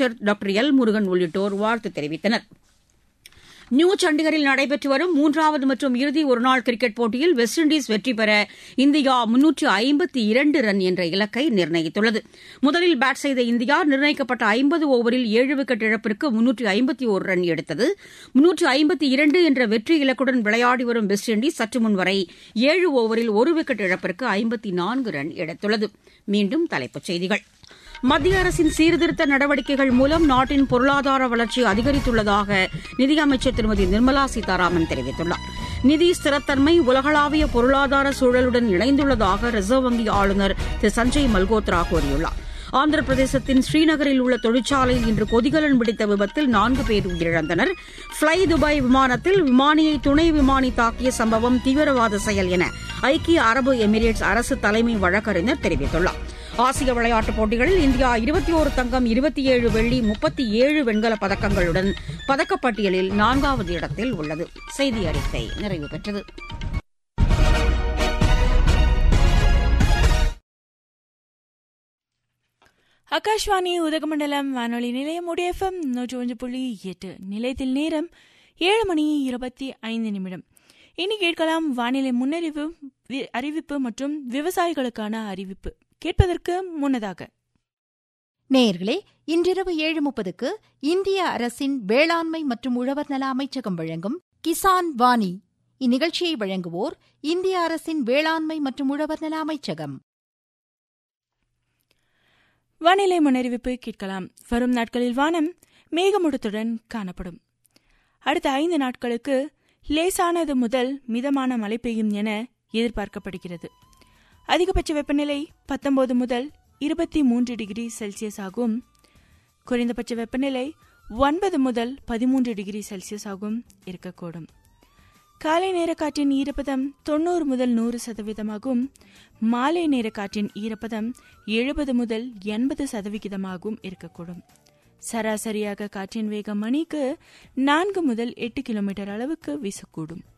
அமைச்சர் doctor L Murugan உள்ளிட்டோர் வாழ்த்து தெரிவித்தனர் நியூ சண்டிகரில் நடைபெற்று வரும் மூன்றாவது மற்றும் இறுதி ஒருநாள் கிரிக்கெட் போட்டியில் வெஸ்ட் இண்டீஸ் வெற்றி பெற இந்தியா முன்னூற்று ஐம்பத்தி இரண்டு ரன் என்ற இலக்கை நிர்ணயித்துள்ளது முதலில் பேட் செய்த இந்தியா நிர்ணயிக்கப்பட்ட ஐம்பது ஓவரில் ஏழு விக்கெட் இழப்பிற்கு முன்னூற்று ஐம்பத்தி ஒரு ரன் எடுத்தது முன்னூற்று ஐம்பத்தி இரண்டு என்ற வெற்றி இலக்குடன் விளையாடி வரும் வெஸ்ட் இண்டீஸ் சற்று முன் வரை ஏழு ஓவரில் ஒரு விக்கெட் இழப்பிற்கு ஐம்பத்தி நான்கு ரன் எடுத்துள்ளது மீண்டும் தலைப்புச் செய்திகள் மத்திய அரசின் சீர்திருத்த நடவடிக்கைகள் மூலம் நாட்டின் பொருளாதார வளர்ச்சி அதிகரித்துள்ளதாக நிதியமைச்சர் திருமதி நிர்மலா சீதாராமன் தெரிவித்துள்ளார் நிதி ஸ்திரத்தன்மை உலகளாவிய பொருளாதார சூழலுடன் இணைந்துள்ளதாக ரிசர்வ் வங்கி ஆளுநர் திரு சஞ்சய் மல்கோத்ரா கூறியுள்ளார் ஆந்திர பிரதேசத்தின் ஸ்ரீநகரில் உள்ள தொழிற்சாலையில் இன்று கொதிகலன் பிடித்த விபத்தில் நான்கு பேர் உயிரிழந்தனர் ஃப்ளை துபாய் விமானத்தில் விமானியை துணை விமானி தாக்கிய சம்பவம் தீவிரவாத செயல் என ஐக்கிய அரபு எமிரேட்ஸ் அரசு தலைமை வழக்கறிஞர் தெரிவித்துள்ளார் ஆசிய விளையாட்டுப் போட்டிகளில் இந்தியா இருபத்தி ஒரு தங்கம் இருபத்தி ஏழு வெள்ளி முப்பத்தி ஏழு வெண்கலப் பதக்கங்களுடன் பதக்கப்பட்டியலில் நான்காவது இடத்தில் உள்ளது செய்தி அறிக்கை நிறைவு பெற்றது ஆகாஷ்வாணி உதகமண்டலம் வானொலி நிலையம் எஃப்எம் நூற்றி ஒன்று புள்ளி எட்டு நிலையத்தில் நேரம் ஏழு மணி இருபத்தி ஐந்து நிமிடம் இனி கேட்கலாம் வானிலை முன்னறிவு வி- அறிவிப்பு மற்றும் விவசாயிகளுக்கான அறிவிப்பு கேட்பதற்கு முன்னதாக நேயர்களே இன்றிரவு ஏழு முப்பதுக்கு இந்திய அரசின் வேளாண்மை மற்றும் உழவர் நல அமைச்சகம் வழங்கும் கிசான் வாணி இந்நிகழ்ச்சியை வழங்குவோர் இந்திய அரசின் வேளாண்மை மற்றும் உழவர் நல அமைச்சகம் வானிலை முன்னறிவிப்பு கேட்கலாம் வரும் நாட்களில் வானம் மேகமூட்டத்துடன் காணப்படும் அடுத்த ஐந்து நாட்களுக்கு லேசானது முதல் மிதமான மழை பெய்யும் என எதிர்பார்க்கப்படுகிறது அதிகபட்ச வெப்பநிலை பத்தொன்பது முதல் இருபத்தி மூன்று டிகிரி செல்சியஸ் ஆகும் குறைந்தபட்ச வெப்பநிலை ஒன்பது முதல் பதிமூன்று டிகிரி செல்சியஸ் ஆகும் இருக்கக்கூடும் காலை நேர காற்றின் ஈரப்பதம் தொண்ணூறு முதல் நூறு சதவீதமாகும் மாலை நேர காற்றின் ஈரப்பதம் எழுபது முதல் எண்பது சதவிகிதமாகவும் இருக்கக்கூடும் சராசரியாக காற்றின் வேகம் மணிக்கு நான்கு முதல் எட்டு கிலோமீட்டர் அளவுக்கு வீசக்கூடும்